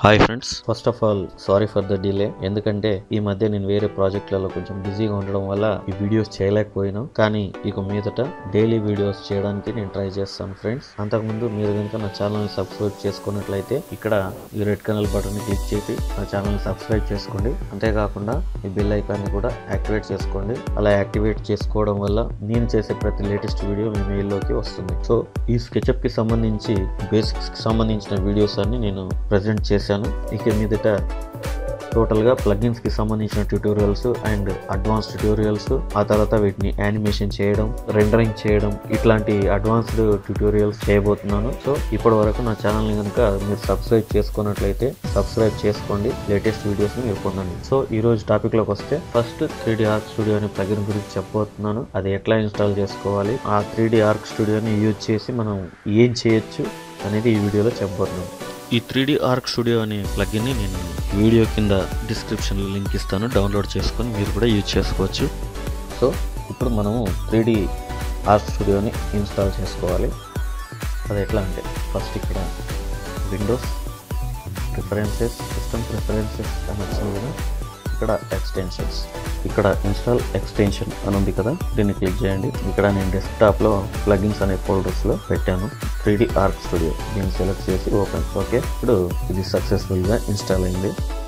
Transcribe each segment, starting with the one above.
hi friends first of all sorry for the delay ఎందుకంటే ఈ మధ్య నేను వేరే ప్రాజెక్టులలో కొంచెం బిజీగా ఉండడం వల్ల ఈ వీడియోస్ చేయలేకపోయినాం కానీ ఇక మీదట డైలీ వీడియోస్ చేయడానికి నేను ట్రై చేస్తాను ఫ్రెండ్స్ అంతకుముందు మీరు కనుక నా ఛానల్ సబ్స్క్రైబ్ చేసుకున్నట్లయితే ఇక్కడ ఈ రెడ్ కలర్ బటన్ క్లిక్ చేసి నా ఛానల్ సబ్స్క్రైబ్ చేసుకోండి అంతేకాకుండా ఈ బెల్ ఐకాన్ని కూడా యాక్టివేట్ చేసుకోండి అలా యాక్టివేట్ చేసుకోవడం వల్ల నేను చేసే ప్రతి లేటెస్ట్ వీడియో మీ మెయిల్లోకి వస్తుంది సో ఈ స్కెచ్అప్ కి సంబంధించి బేసిక్స్ కి సంబంధించిన వీడియోస్ అన్ని నేను ప్రజెంట్ చేశాను ఇక మీదట టోటల్గా ప్లగిన్స్కి సంబంధించిన ట్యూటోరియల్స్ అండ్ అడ్వాన్స్ ట్యూటోరియల్స్ ఆ తర్వాత వీటిని యానిమేషన్ చేయడం రెండరింగ్ చేయడం ఇట్లాంటి అడ్వాన్స్డ్ ట్యూటోరియల్స్ చేయబోతున్నాను సో ఇప్పటి వరకు నా ఛానల్ని కనుక మీరు సబ్స్క్రైబ్ చేసుకున్నట్లయితే సబ్స్క్రైబ్ చేసుకోండి లేటెస్ట్ వీడియోస్ని మీరు పొందండి సో ఈ రోజు టాపిక్లోకి వస్తే first three D Arc studio అనే ప్లగిన్ గురించి చెప్పబోతున్నాను అది ఎట్లా ఇన్స్టాల్ చేసుకోవాలి ఆ త్రీ డి ఆర్క్ స్టూడియోని యూజ్ చేసి మనం ఏం చేయొచ్చు అనేది ఈ వీడియోలో చెప్పబోతున్నాం ఈ త్రీ డి ఆర్క్ స్టూడియో అనే ప్లగిన్ని నేను వీడియో కింద డిస్క్రిప్షన్లో లింక్ ఇస్తాను డౌన్లోడ్ చేసుకొని మీరు కూడా యూజ్ చేసుకోవచ్చు సో ఇప్పుడు మనము త్రీ డి ఆర్క్ స్టూడియోని ఇన్స్టాల్ చేసుకోవాలి అది ఎట్లా అంటే ఫస్ట్ ఇక్కడ విండోస్ ప్రిఫరెన్సెస్ సిస్టమ్ ప్రిఫరెన్సెస్ అని వచ్చింది కదా ఇక్కడ ఎక్స్టెన్షన్స్ ఇక్కడ ఇన్స్టాల్ ఎక్స్టెన్షన్ అని ఉంది కదా దీన్ని క్లిక్ చేయండి ఇక్కడ నేను డెస్క్టాప్లో ప్లగిన్స్ అనే ఫోల్డర్స్లో పెట్టాను త్రీ డి ఆర్క్ స్టూడియో దీన్ని సెలెక్ట్ చేసి ఓపెన్ ఓకే ఇప్పుడు ఇది సక్సెస్ఫుల్గా ఇన్స్టాల్ అయింది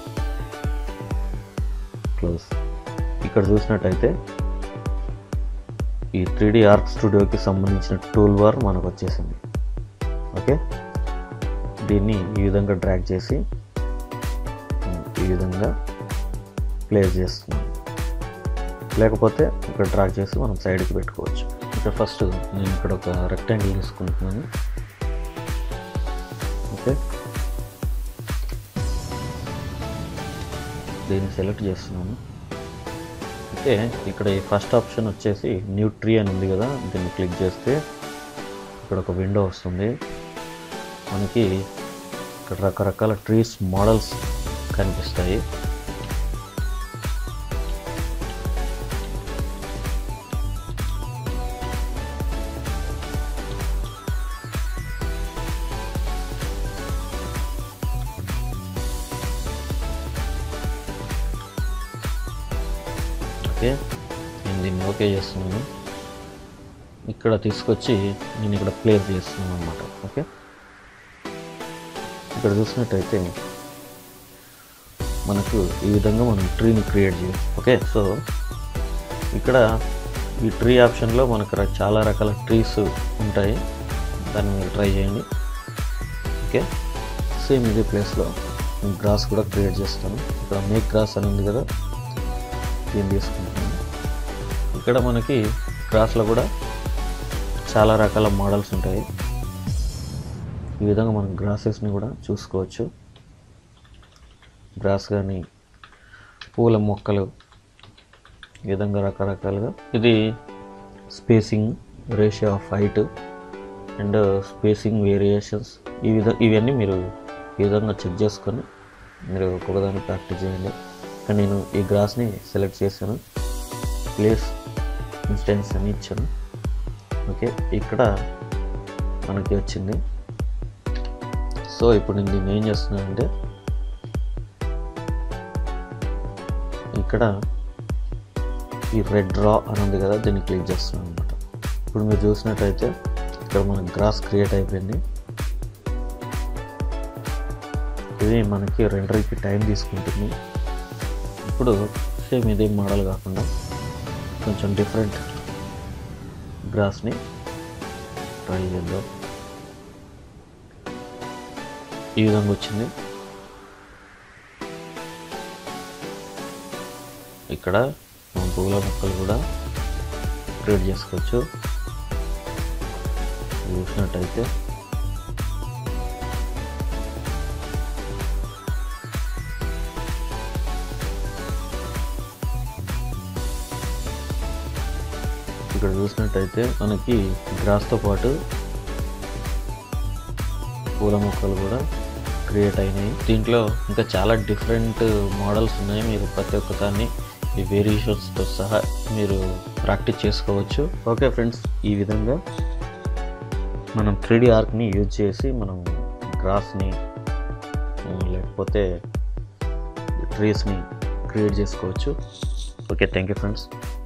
క్లోజ్ ఇక్కడ చూసినట్టయితే ఈ త్రీ డి ఆర్క్ స్టూడియోకి సంబంధించిన టూల్ బార్ మనకు వచ్చేసింది ఓకే దీన్ని ఈ విధంగా డ్రాగ్ చేసి ఈ విధంగా ప్లేస్ చేస్తున్నాం లేకపోతే ఇక్కడ డ్రాగ్ చేసి మనం సైడ్కి పెట్టుకోవచ్చు ఇక్కడ ఫస్ట్ నేను ఇక్కడ ఒక రెక్టాంగిల్ తీసుకుంటున్నాను ఓకే దీన్ని సెలెక్ట్ చేస్తున్నాను అయితే ఇక్కడ ఈ ఫస్ట్ ఆప్షన్ వచ్చేసి న్యూ ట్రీ అని ఉంది కదా దీన్ని క్లిక్ చేస్తే ఇక్కడ ఒక విండో వస్తుంది మనకి ఇక్కడ రకరకాల ట్రీస్ మోడల్స్ కనిపిస్తాయి ఓకే నేను దీన్ని ఓకే చేస్తున్నాను ఇక్కడ తీసుకొచ్చి నేను ఇక్కడ ప్లేస్ చేస్తున్నాను అనమాట ఓకే ఇక్కడ చూసినట్టయితే మనకు ఈ విధంగా మనం ట్రీని క్రియేట్ చేయొచ్చు ఓకే సో ఇక్కడ ఈ ట్రీ ఆప్షన్లో మనకు ర- చాలా రకాల ట్రీస్ ఉంటాయి దాన్ని మీరు ట్రై చేయండి ఓకే సేమ్ ఇదే ప్లేస్లో నేను గ్రాస్ కూడా క్రియేట్ చేస్తాను ఇక్కడ మేక్ గ్రాస్ అని ఉంది కదా దీన్ని తీసుకుంటున్నాను ఇక్కడ మనకి గ్రాస్లో కూడా చాలా రకాల మోడల్స్ ఉంటాయి ఈ విధంగా మనం గ్రాసెస్ని కూడా చూసుకోవచ్చు గ్రాస్ కానీ పూల మొక్కలు ఈ విధంగా రకరకాలుగా ఇది spacing ratio of height and spacing variations ఈ విధ ఇవన్నీ మీరు ఈ విధంగా చెక్ చేసుకొని మీరు ఒక్కొక్కదాన్ని ప్రాక్టీస్ చేయండి ఇక్కడ నేను ఈ గ్రాస్ని సెలెక్ట్ చేశాను ప్లేస్ ఇన్స్టెన్స్ అని ఇచ్చాను ఓకే ఇక్కడ మనకి వచ్చింది సో ఇప్పుడు నేను దీన్ని ఏం చేస్తున్నానంటే ఇక్కడ ఈ రెడ్ డ్రా అని ఉంది కదా దీన్ని క్లిక్ చేస్తున్నాను అనమాట ఇప్పుడు మీరు చూసినట్టయితే ఇక్కడ మన గ్రాస్ క్రియేట్ అయిపోయింది ఇది మనకి రెండరికి టైం తీసుకుంటుంది ఇప్పుడు సేమ్ ఇదే మోడల్ కాకుండా కొంచెం డిఫరెంట్ గ్రాస్ని ట్రై చేద్దాం ఈ విధంగా వచ్చింది ఇక్కడ మనం పువ్వుల మొక్కలు కూడా క్రియేట్ చేసుకోవచ్చు చూసినట్టయితే ఇక్కడ చూసినట్టయితే మనకి గ్రాస్తో పాటు పూల మొక్కలు కూడా క్రియేట్ అయినాయి దీంట్లో ఇంకా చాలా డిఫరెంట్ మోడల్స్ ఉన్నాయి మీరు ప్రతి ఒక్క దాన్ని ఈ వేరియేషన్స్తో సహా మీరు ప్రాక్టీస్ చేసుకోవచ్చు ఓకే ఫ్రెండ్స్ ఈ విధంగా మనం త్రీ డి ఆర్క్ని యూజ్ చేసి మనం గ్రాస్ని ఉమ్, లేకపోతే ట్రీస్ని క్రియేట్ చేసుకోవచ్చు ఓకే థ్యాంక్ యూ ఫ్రెండ్స్